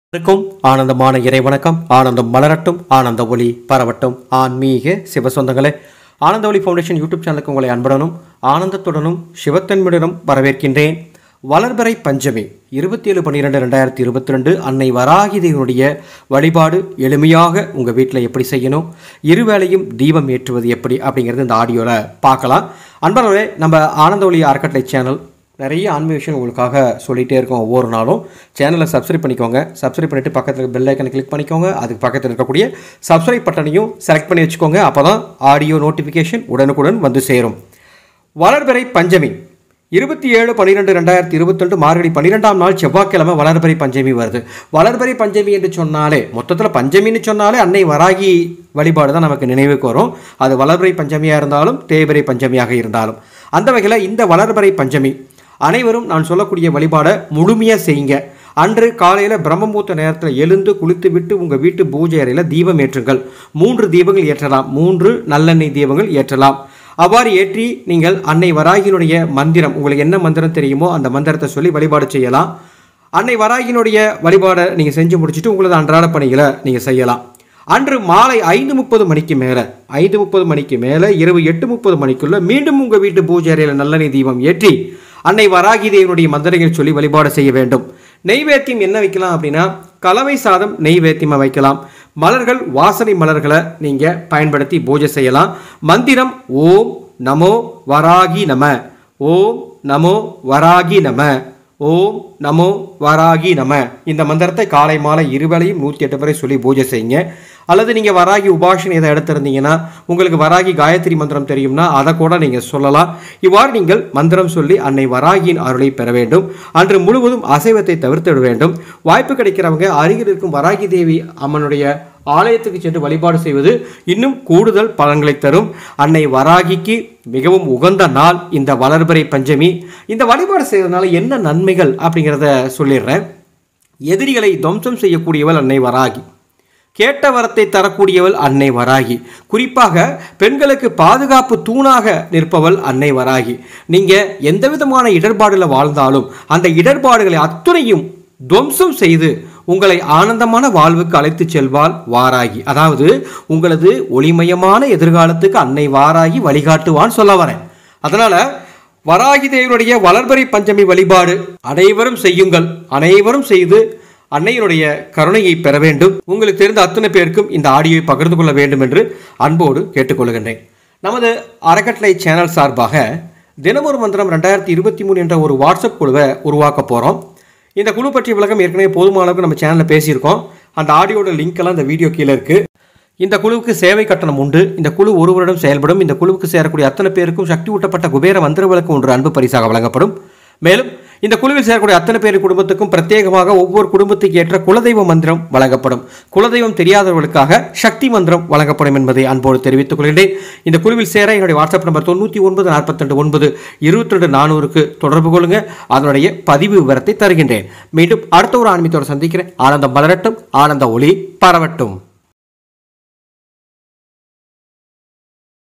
இருக்கும் ஆனந்தமான இறை வணக்கம் ஆனந்தம் மலரட்டும் ஆனந்த ஒளி பரவட்டும் ஆன்மீக சிவசொந்தங்களே ஆனந்த ஒளி ஃபவுண்டேஷன் யூடியூப் சேனலுக்கு உங்களை அன்புடனும் ஆனந்தத்துடனும் சிவத்தன்மையுடனும் வரவேற்கின்றேன் வளர்பறை பஞ்சமி இருபத்தி ஏழு பன்னிரெண்டு ரெண்டாயிரத்தி இருபத்தி ரெண்டு அன்னை வராகிதையினுடைய வழிபாடு எளிமையாக உங்கள் வீட்டில் எப்படி செய்யணும் இருவேளையும் தீபம் ஏற்றுவது எப்படி அப்படிங்கிறது இந்த ஆடியோவில் பார்க்கலாம் அன்பர்களே நம்ம ஆனந்த ஒளி அறக்கட்டளை சேனல் நிறைய ஆன்மீக விஷயம் உங்களுக்காக சொல்லிகிட்டே இருக்கோம் ஒவ்வொரு நாளும் சேனலை சப்ஸ்கிரைப் பண்ணிக்கோங்க சப்ஸ்கிரைப் பண்ணிவிட்டு பக்கத்தில் பெல் ஐக்கனை கிளிக் பண்ணிக்கோங்க அதுக்கு பக்கத்தில் இருக்கக்கூடிய சப்ஸ்கிரைப் பட்டனையும் செலக்ட் பண்ணி வச்சுக்கோங்க அப்போ தான் ஆடியோ நோட்டிஃபிகேஷன் உடனுக்குடன் வந்து சேரும் வளர்பிறை பஞ்சமி இருபத்தி ஏழு பன்னிரெண்டு ரெண்டாயிரத்தி இருபத்தெண்டு மார்கழி பன்னிரெண்டாம் நாள் செவ்வாய்க்கிழமை வளர்பிறை பஞ்சமி வருது வளர்பிறை பஞ்சமி என்று சொன்னாலே மொத்தத்தில் பஞ்சமின்னு சொன்னாலே அன்னை வராகி வழிபாடு தான் நமக்கு நினைவுக்கு வரும் அது வளர்பிறை பஞ்சமியாக இருந்தாலும் தேய்பிறை பஞ்சமியாக இருந்தாலும் அந்த வகையில் இந்த வளர்பிறை பஞ்சமி அனைவரும் நான் சொல்லக்கூடிய வழிபாடை முழுமையாக செய்யுங்க அன்று காலையில் பிரம்மமூர்த்த நேரத்தில் எழுந்து குளித்து விட்டு உங்கள் வீட்டு பூஜை அறையில் தீபம் ஏற்றுங்கள் மூன்று தீபங்கள் ஏற்றலாம் மூன்று நல்லெண்ணெய் தீபங்கள் ஏற்றலாம் அவ்வாறு ஏற்றி நீங்கள் அன்னை வராகியினுடைய மந்திரம் உங்களுக்கு என்ன மந்திரம் தெரியுமோ அந்த மந்திரத்தை சொல்லி வழிபாடு செய்யலாம் அன்னை வராகியினுடைய வழிபாடை நீங்கள் செஞ்சு முடிச்சுட்டு உங்களது அன்றாட பணிகளை நீங்கள் செய்யலாம் அன்று மாலை ஐந்து முப்பது மணிக்கு மேலே ஐந்து முப்பது மணிக்கு மேலே இரவு எட்டு முப்பது மணிக்குள்ளே மீண்டும் உங்கள் வீட்டு பூஜை அறையில் நல்லெண்ணெய் தீபம் ஏற்றி அன்னை வராகி தேவனுடைய மந்திரங்கள் சொல்லி வழிபாடு செய்ய வேண்டும் நெய்வேத்தியம் என்ன வைக்கலாம் அப்படின்னா கலவை சாதம் நெய்வேத்தியமாக வைக்கலாம் மலர்கள் வாசனை மலர்களை நீங்கள் பயன்படுத்தி பூஜை செய்யலாம் மந்திரம் ஓம் நமோ வராகி நம ஓம் நமோ வராகி நம ஓம் நமோ வராகி நம இந்த மந்திரத்தை காலை மாலை இருவேளையும் நூற்றி எட்டு வரை சொல்லி பூஜை செய்யுங்க அல்லது நீங்கள் வராகி உபாஷனை எதை எடுத்திருந்தீங்கன்னா உங்களுக்கு வராகி காயத்ரி மந்திரம் தெரியும்னா அதை கூட நீங்கள் சொல்லலாம் இவ்வாறு நீங்கள் மந்திரம் சொல்லி அன்னை வராகியின் அருளை பெற வேண்டும் அன்று முழுவதும் அசைவத்தை தவிர்த்து விட வேண்டும் வாய்ப்பு கிடைக்கிறவங்க அருகில் இருக்கும் வராகி தேவி அம்மனுடைய ஆலயத்துக்கு சென்று வழிபாடு செய்வது இன்னும் கூடுதல் பலன்களை தரும் அன்னை வராகிக்கு மிகவும் உகந்த நாள் இந்த வளர்பிறை பஞ்சமி இந்த வழிபாடு செய்வதனால என்ன நன்மைகள் அப்படிங்கிறத சொல்லிடுறேன் எதிரிகளை துவம்சம் செய்யக்கூடியவள் அன்னை வராகி கேட்ட வரத்தை தரக்கூடியவள் அன்னை வராகி குறிப்பாக பெண்களுக்கு பாதுகாப்பு தூணாக நிற்பவள் அன்னை வராகி நீங்க எந்த விதமான இடர்பாடுல வாழ்ந்தாலும் அந்த இடர்பாடுகளை அத்துணையும் துவம்சம் செய்து உங்களை ஆனந்தமான வாழ்வுக்கு அழைத்து செல்வாள் வாராகி அதாவது உங்களது ஒளிமயமான எதிர்காலத்துக்கு அன்னை வாராகி வழிகாட்டுவான்னு சொல்ல வரேன் அதனால வராகி தேவனுடைய வளர்பறை பஞ்சமி வழிபாடு அனைவரும் செய்யுங்கள் அனைவரும் செய்து அன்னையினுடைய கருணையை பெற வேண்டும் உங்களுக்கு தெரிந்த அத்தனை பேருக்கும் இந்த ஆடியோவை பகிர்ந்து கொள்ள வேண்டும் என்று அன்போடு கேட்டுக்கொள்கின்றேன் நமது அறக்கட்டளை சேனல் சார்பாக தினமொரு மந்திரம் ரெண்டாயிரத்தி இருபத்தி மூணு என்ற ஒரு வாட்ஸ்அப் குழுவை உருவாக்க போகிறோம் இந்த குழு பற்றிய விளக்கம் ஏற்கனவே போதுமான அளவுக்கு நம்ம சேனலில் பேசியிருக்கோம் அந்த ஆடியோட லிங்க் எல்லாம் இந்த வீடியோ கீழே இருக்குது இந்த குழுவுக்கு சேவை கட்டணம் உண்டு இந்த குழு ஒரு வருடம் செயல்படும் இந்த குழுவுக்கு சேரக்கூடிய அத்தனை பேருக்கும் சக்தி ஊட்டப்பட்ட குபேர மந்திர விளக்கு ஒன்று அன்பு பரிசாக வழங்கப்படும் மேலும் இந்த குழுவில் சேரக்கூடிய அத்தனை பேர் குடும்பத்துக்கும் பிரத்யேகமாக ஒவ்வொரு குடும்பத்துக்கு ஏற்ற குலதெய்வ மந்திரம் வழங்கப்படும் குலதெய்வம் தெரியாதவர்களுக்காக சக்தி மந்திரம் வழங்கப்படும் என்பதை அன்போடு தெரிவித்துக் கொள்கிறேன் இந்த குழுவில் சேர என்னுடைய வாட்ஸ்அப் நம்பர் தொண்ணூற்றி ஒன்பது நாற்பத்தி ஒன்பது இருபத்தி ரெண்டு நானூறுக்கு தொடர்பு கொள்ளுங்க அதனுடைய பதிவு விவரத்தை தருகின்றேன் மீண்டும் அடுத்த ஒரு ஆன்மீகத்தோடு சந்திக்கிறேன் ஆனந்தம் மலரட்டும் ஆனந்த ஒளி பரவட்டும்